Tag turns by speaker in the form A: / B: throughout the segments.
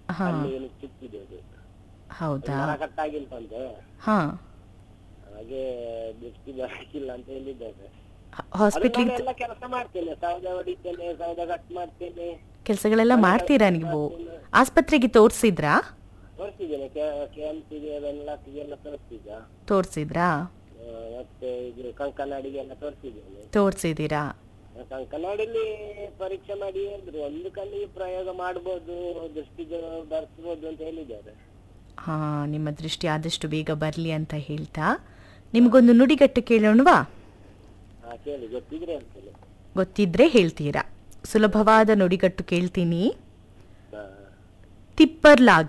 A: ಹಾ
B: ಅಲ್ಲಿ ಏನು ಚುಚ್ಚಿದೆ ಅದು
A: ಹೌದಾ
B: ಮರ ಕಟ್ಟಾಗಿಲ್ವಂತೆ
A: ಹಾ
B: ಹಾಗೆ ದೃಷ್ಟಿ ಬರಕಿಲ್ಲ ಅಂತ ಹೇಳಿದ್ದಾರೆ
A: ಹಾಸ್ಪಿಟ್ಲಿಗೆ
B: ಎಲ್ಲ ಕೆಲಸ ಮಾಡ್ತೇನೆ ಸೌದೆ ಹೊಡಿತೇನೆ ಸೌದೆ ಕಟ್ ಮಾಡ್ತೇನೆ
A: ಕೆಲಸಗಳೆಲ್ಲ ಮಾಡ್ತೀರಾ ನೀವು ಆಸ್ಪತ್ರೆಗೆ ತೋರಿಸಿದ್ರಾ
B: ತೋರಿಸಿದ್ದೇನೆ ಕೆ ಎಂ ಸಿಗೆ ಅದೆಲ್ಲ ಎಲ್ಲ ತೋರಿಸಿದ
A: ತೋರಿಸಿದ್ರಾ
B: ಮತ್ತೆ ಇದು ಕಂಕನಾಡಿಗೆಲ್ಲ ತೋರಿಸಿದ್ದೇನೆ
A: ತೋರಿಸಿದ್ದೀರಾ
B: ಕಂಕನಾಡಿಲಿ ಪರೀಕ್ಷೆ ಮಾಡಿ ಹೇಳಿದ್ರು ಒಂದು ಕಣ್ಣಿಗೆ ಪ್ರಯೋಗ ಮಾಡ್ಬೋದು ದೃಷ್ಟಿ ಬರ್ಸ್ಬೋದು ಅಂತ ಹೇಳಿದ್ದಾರೆ
A: ಹಾ ನಿಮ್ಮ ದೃಷ್ಟಿ ಆದಷ್ಟು ಬೇಗ ಬರಲಿ ಅಂತ ಹೇಳ್ತಾ ನಿಮಗೊಂದು ನುಡಿಗಟ್ಟು ಕೇಳೋಣವಾ
B: ಹಾ ಕೇಳಿ ಗೊತ್ತಿದ್ರೆ ಅಂತೇಳಿ
A: ಗೊತ್ತಿದ್ರೆ ಹೇಳ್ತೀರಾ ಸುಲಭವಾದ ನುಡಿಗಟ್ಟು ಕೇಳ್ತೀನಿ
B: ಹಾ
A: ತಿಪ್ಪರ್ಲಾಗ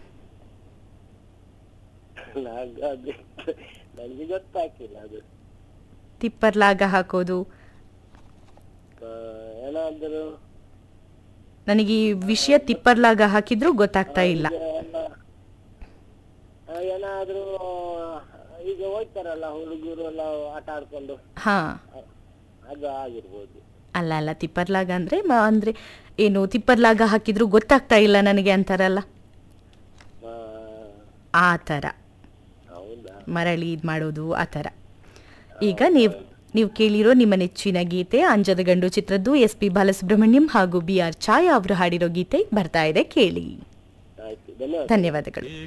B: ನಾಗ ಅದು ನನಗೆ ಗೊತ್ತಾಗ್ತಿಲ್ಲ ಅದು
A: ತಿಪ್ಪರ್ಲಾಗ ಹಾಕೋದು
B: ಆ, ಏನಾದ್ರು
A: ನನಗೆ ಈ ವಿಷಯ ತಿಪ್ಪರ್ಲಾಗ ಹಾಕಿದ್ರೂ ಗೊತ್ತಾಗ್ತಾ ಇಲ್ಲ
B: ಈಗ ಎಲ್ಲ ಆ, ಏನಾದ್ರೂ ಈಗ ಹೋಯ್ತಾರಲ್ಲ ಹುಡುಗರು ಎಲ್ಲ ಆಟ ಆಡ್ಕೊಂಡು
A: ಹಾ
B: ಅ- ಅದು ಆಗಿರ್ಬೋದು
A: ಅಲ್ಲ ಅಲ್ಲ ತಿಪ್ಪರ್ಲಾಗ ಅಂದ್ರೆ ಮ- ಅಂದ್ರೆ ಏನು ತಿಪ್ಪರ್ಲಾಗ ಹಾಕಿದ್ರೂ ಗೊತ್ತಾಗ್ತಾ ಇಲ್ಲ ನನಗೆ ಅಂತಾರಲ್ಲ
B: ಆ,
A: ಆ ಥರ
B: ಹೌದಾ
A: ಮರಳಿ ಇದು ಮಾಡೋದು ಆ ಥರ ಈಗ ನೀವು ನೀವು ಕೇಳಿರೋ ನಿಮ್ಮ ನೆಚ್ಚಿನ ಗೀತೆ ಅಂಜದ ಗಂಡು ಚಿತ್ರದ್ದು ಎಸ್ ಪಿ ಬಾಲಸುಬ್ರಹ್ಮಣ್ಯಂ ಹಾಗೂ ಬಿ ಆರ್ ಛಾಯಾ ಅವರು ಹಾಡಿರೋ ಗೀತೆ ಬರ್ತಾ ಇದೆ ಕೇಳಿ
B: ಆಯ್ತು ಧನ್ಯವಾದ
A: ಧನ್ಯವಾದಗಳು